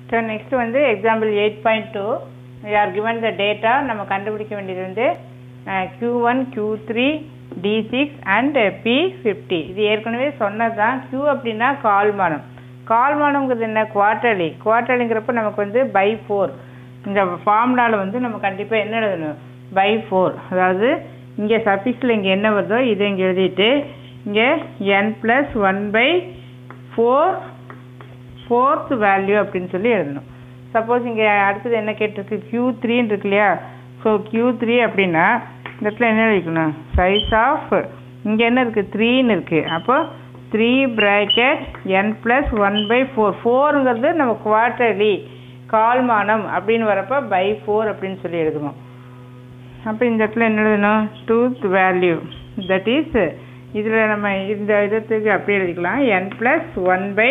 so next வந்து example eight point two are given the data நம்ம கண்டுபிடிக்க வேண்டியது வந்து Q one Q three D six and P fifty இது ஏற்கனவே சொன்னது தான் க்யூ அப்படின்னா கால்மானம் கால்மானங்கிறது என்ன குவார்ட்டர்லி குவார்ட்டர்லிங்கிறப்ப நமக்கு வந்து பை ஃபோர் இந்த ஃபார்முலாவில் வந்து நம்ம கண்டிப்பாக என்ன எழுதணும் பை ஃபோர் அதாவது இங்கே சஃபிக்ஸில் இங்கே என்ன வருதோ இதை இங்கே எழுதிட்டு இங்கே n plus one by four fourth value அப்படின்னு சொல்லி எழுதணும் சப்போஸ் இங்கே அடுத்தது என்ன கேட்டிருக்கு க்யூ த்ரீன்னு இருக்கு இல்லையா ஸோ க்யூ த்ரீ அப்படின்னா இந்த இடத்துல என்ன எழுதிக்கணும் சைஸ் ஆஃப் இங்கே என்ன இருக்குது த்ரீன்னு இருக்குது அப்போ three bracket n plus one by four ஃபோருங்கிறது நம்ம குவார்ட்டர்லி கால்மானம் அப்படின்னு வரப்போ பை ஃபோர் அப்படின்னு சொல்லி எழுதுவோம் அப்போ இந்த இடத்துல என்ன எழுதணும் டூத் வேல்யூ தட் இஸ் இதில் நம்ம இந்த இதத்துக்கு அப்படியே எழுதிக்கலாம் n plus one by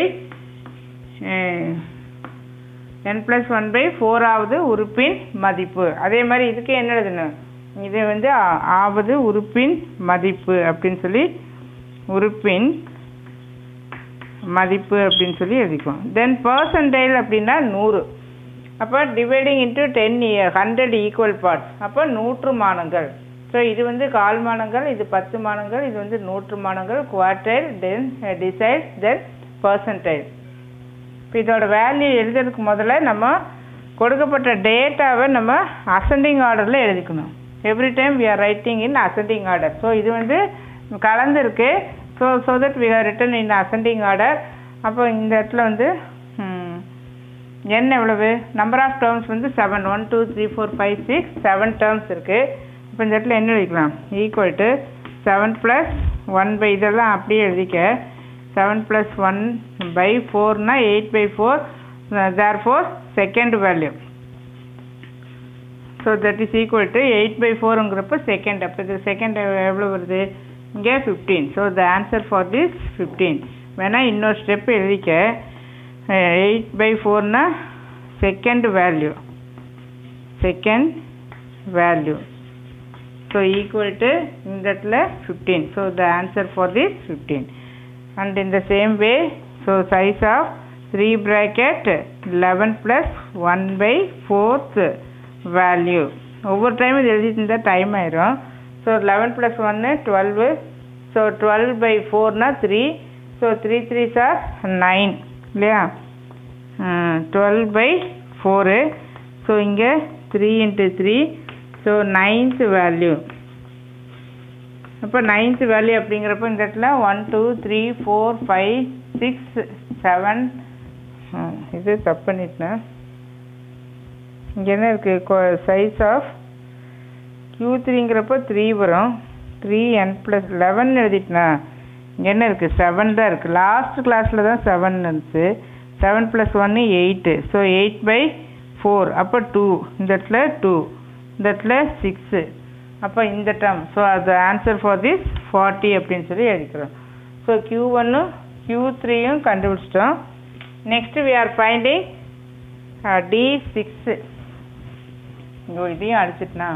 n plus one by ஃபோராவது உறுப்பின் மதிப்பு அதே மாதிரி இதுக்கு என்ன எழுதணும் இது வந்து ஆ- ஆவது உறுப்பின் மதிப்பு அப்படின்னு சொல்லி உறுப்பின் மதிப்பு அப்படின்னு சொல்லி எழுதிக்குவோம் தென் பர்சன்டைல் அப்படின்னா நூறு அப்போ dividing into ten hundred equal parts அப்போ நூற்று மானங்கள் ஸோ இது வந்து கால் மானங்கள் இது பத்து மானங்கள் இது வந்து நூற்று மானங்கள் quartile then decile then percentile இப்போ இதோட வேல்யூ எழுதுறதுக்கு முதல்ல நம்ம கொடுக்கப்பட்ட டேட்டாவை நம்ம அசெண்டிங் ஆர்டரில் எழுதிக்கணும் every time we are writing in ascending order so இது வந்து கலந்துருக்கு so so that we are written in ascending order அப்போ இந்த இடத்துல வந்து ம், n எவ்வளவு நம்பர் ஆஃப் டேர்ம்ஸ் வந்து seven one two three four five six seven terms இருக்குது இப்போ இந்த இடத்துல என்ன எழுதிக்கலாம் equal to seven plus one by இதெல்லாம் அப்படியே எழுதிக்க செவன் ப்ளஸ் ஒன் பை ஃபோர்னா eight by four there four second value so that is equal to eight by ஃபோருங்கிறப்ப செகண்ட் அப்போ இது செகண்ட் எவ்வளோ வருது இங்கே fifteen so the answer for this fifteen வேணால் இன்னொரு ஸ்டெப் எழுதிக்க எயிட் பை ஃபோர்னா second value second value so equal to இந்த இடத்துல fifteen so the answer for this fifteen and in the same way so size of 3 bracket 11 plus 1 by 4th value ஒவ்வொரு time இது எழுதிட்டு இருந்தால் time ஆயிரும் so eleven plus ஒன்று twelve so twelve by ஃபோர்னா three so three three sir nine இல்லையா twelve by four so இங்கே three into three so ninth value அப்போ நைன்த் வேல்யூ அப்படிங்கிறப்ப இந்த இடத்துல one two three four five six seven இது தப்பு பண்ணிட்டேன் இங்கே என்ன இருக்குது சைஸ் ஆஃப் க்யூ த்ரீங்கிறப்ப த்ரீ வரும் த்ரீ என் ப்ளஸ் லெவன் எழுதிட்டேனா இங்கே என்ன இருக்குது செவன் தான் இருக்குது லாஸ்ட் கிளாஸில் தான் செவன் இருந்துச்சு செவன் ப்ளஸ் ஒன்று eight so eight by four அப்போ டூ இந்த இடத்துல டூ இந்த இடத்துல சிக்ஸு அப்போ இந்த டேர்ம் ஸோ அது ஆன்சர் ஃபார் திஸ் ஃபார்ட்டி அப்படின்னு சொல்லி எழுதிக்கிறோம் ஸோ க்யூ ஒன்னும் க்யூ த்ரீயும் கண்டுபிடிச்சிட்டோம் next we are finding D six இங்கோ இதையும் அடிச்சிட்டனா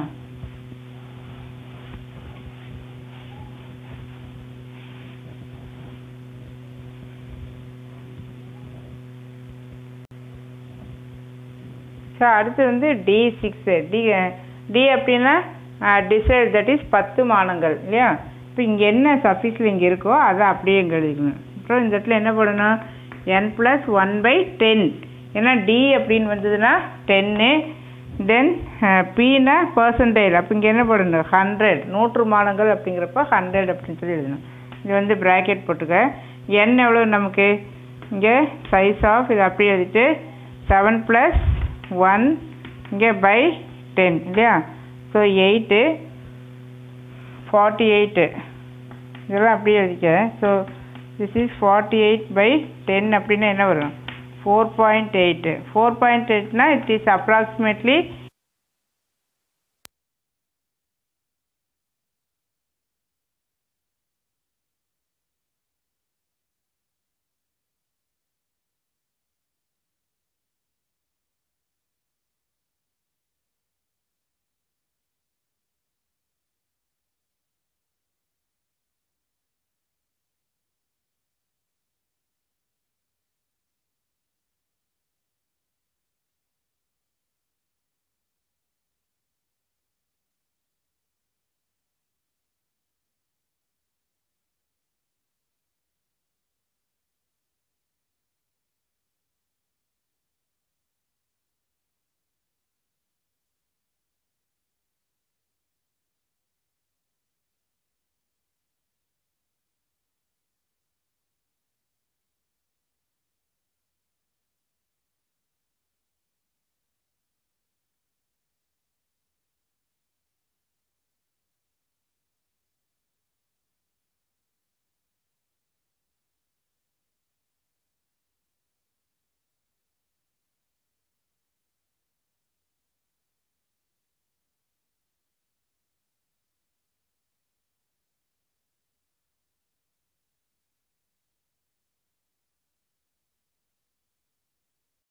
ஸோ அடுத்து வந்து டி சிக்ஸு டி டி அப்படின்னா டிசைட் தட் இஸ் பத்து மானங்கள் இல்லையா இப்போ இங்கே என்ன சஃபிக்ஸில் இங்கே இருக்கோ அதை அப்படியே இங்கே எழுதிக்கணும் அப்புறம் இந்த இடத்துல என்ன பண்ணணும் n plus one by ten ஏன்னா டி அப்படின்னு வந்ததுன்னா டென்னு தென் பின்னா பர்சன்டேஜ் அப்போ இங்கே என்ன போடணும் ஹண்ட்ரட் நூற்று மானங்கள் அப்படிங்கிறப்ப ஹண்ட்ரட் அப்படின்னு சொல்லி எழுதணும் இது வந்து ப்ராக்கெட் போட்டுக்க என் எவ்வளோ நமக்கு இங்கே சைஸ் ஆஃப் இது அப்படியே எழுதிட்டு செவன் ப்ளஸ் ஒன் இங்கே பை டென் இல்லையா ஸோ எயிட்டு ஃபார்ட்டி எயிட்டு இதெல்லாம் அப்படியே எழுதிக்க so this is forty eight by ten அப்படின்னா என்ன வரும் four point eight four point எயிட்னா இட் இஸ் அப்ராக்சிமேட்லி